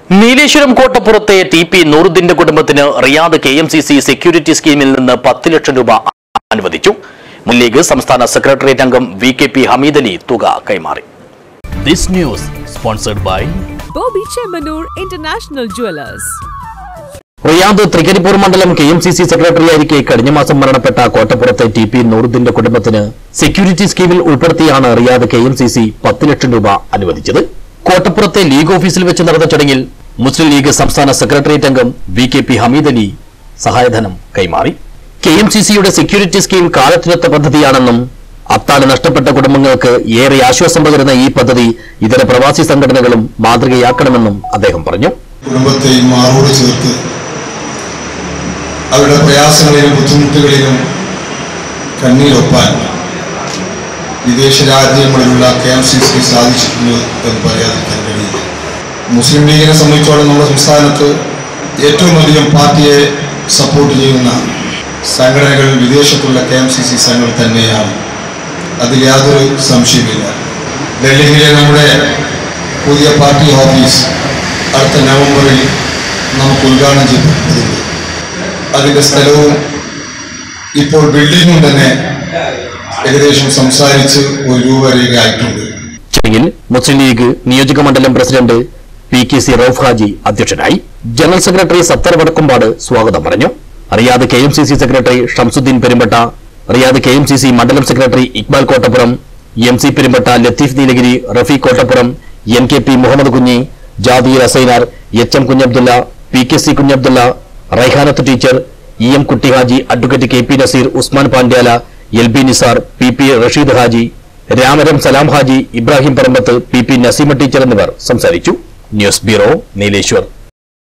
നീലേശ്വരം കോട്ടപ്പുറത്തെ T P നൂറുദ്ദീന്റെ കുടുംബത്തിന് Riyadh K M C C security സ്കീമിൽ നിന്ന് പത്ത് ലക്ഷം രൂപ അനുവദിച്ചു മുൻ ലീഗ് സംസ്ഥാന സെക്രട്ടേറിയറ്റ് അംഗം V K P Hameed Ali തുക കൈമാറി this news sponsored by Bobby Chemanur International Jewelers. Riyadh Trikaripur മണ്ഡലം കെ എം സി സി സെക്രട്ടറിയായിരിക്കെ കഴിഞ്ഞ മാസം മരണപ്പെട്ട കോട്ടപ്പുറത്തെ ടി പി നൂറുദ്ദീന്റെ കുടുംബത്തിന് സെക്യൂരിറ്റി സ്കീമിൽ ഉൾപ്പെടുത്തിയാണ് Riyadh K M C C പത്ത് ലക്ഷം രൂപ അനുവദിച്ചത് കോട്ടപ്പുറത്തെ ലീഗ് ഓഫീസിൽ വെച്ച് നടന്ന ചടങ്ങിൽ മുസ്ലിം ലീഗ് സംസ്ഥാന സെക്രട്ടേറിയറ്റ് അംഗം V K P Hameed Ali സഹായധനം കൈമാറി കെ എം സി സിയുടെ സെക്യൂരിറ്റി സ്കീം കാലത്തിനൊത്ത പദ്ധതിയാണെന്നും അത്താഴ് നഷ്ടപ്പെട്ട കുടുംബങ്ങൾക്ക് ഏറെ ആശ്വാസം പകരുന്ന ഈ പദ്ധതി ഇതര പ്രവാസി സംഘടനകളും മാതൃകയാക്കണമെന്നും അദ്ദേഹം പറഞ്ഞു കുടുംബത്തെയും മാറോട് ചേർത്ത് അവരുടെ പ്രയാസങ്ങളിലും ബുദ്ധിമുട്ടുകളിലും കണ്ണീരൊപ്പാൻ വിദേശ രാജ്യങ്ങളിലുള്ള കെ എം സി സിക്ക് സാധിച്ചിട്ടുണ്ട് എന്ന് പറയാതിരിക്കാൻ കഴിയില്ല മുസ്ലിം ലീഗിനെ സംബന്ധിച്ചോളം നമ്മുടെ സംസ്ഥാനത്ത് ഏറ്റവും അധികം പാർട്ടിയെ സപ്പോർട്ട് ചെയ്യുന്ന സംഘടനകൾ വിദേശത്തുള്ള കെ എം സി സി സംഘങ്ങൾ തന്നെയാണ് അതിൽ യാതൊരു സംശയമില്ല ഡൽഹിയിലെ നമ്മുടെ പുതിയ പാർട്ടി ഓഫീസ് അടുത്ത നവംബറിൽ നമുക്ക് ഉദ്ഘാടനം ചെയ്യപ്പെടുന്നുണ്ട് അതിൻ്റെ സ്ഥലവും ഇപ്പോൾ ബിൽഡിങ്ങും തന്നെ ഏകദേശം സംസാരിച്ച് ഒരു രൂപരേഖ ആയിട്ടുണ്ട് ചടങ്ങിൽ മുസ്ലിം ലീഗ് നിയോജക മണ്ഡലം president P K C Rauf Haji അധ്യക്ഷനായി ജനറൽ സെക്രട്ടറി സത്തർ വടക്കുംപാട് സ്വാഗതം പറഞ്ഞു Riyadh K M C C secretary Shamsuddin Perumbatta Riyadh K M C C മണ്ഡലം secretary Iqbal Kottappuram M C Perumbatta Latheef Nilgiri Rafeeq Kottappuram N K P Muhammad Kunhi Jadeer Asainar H M Kunhabdulla P K C Kunhabdulla Raihanath teacher E M Kutty Haji advocate K P Naseer Usman Pandyala L B Nisar P P Rasheed Haji Ramaram Salam Haji Ibrahim Parambath P P Naseema teacher എന്നിവർ സംസാരിച്ചു news bureau Nileshwar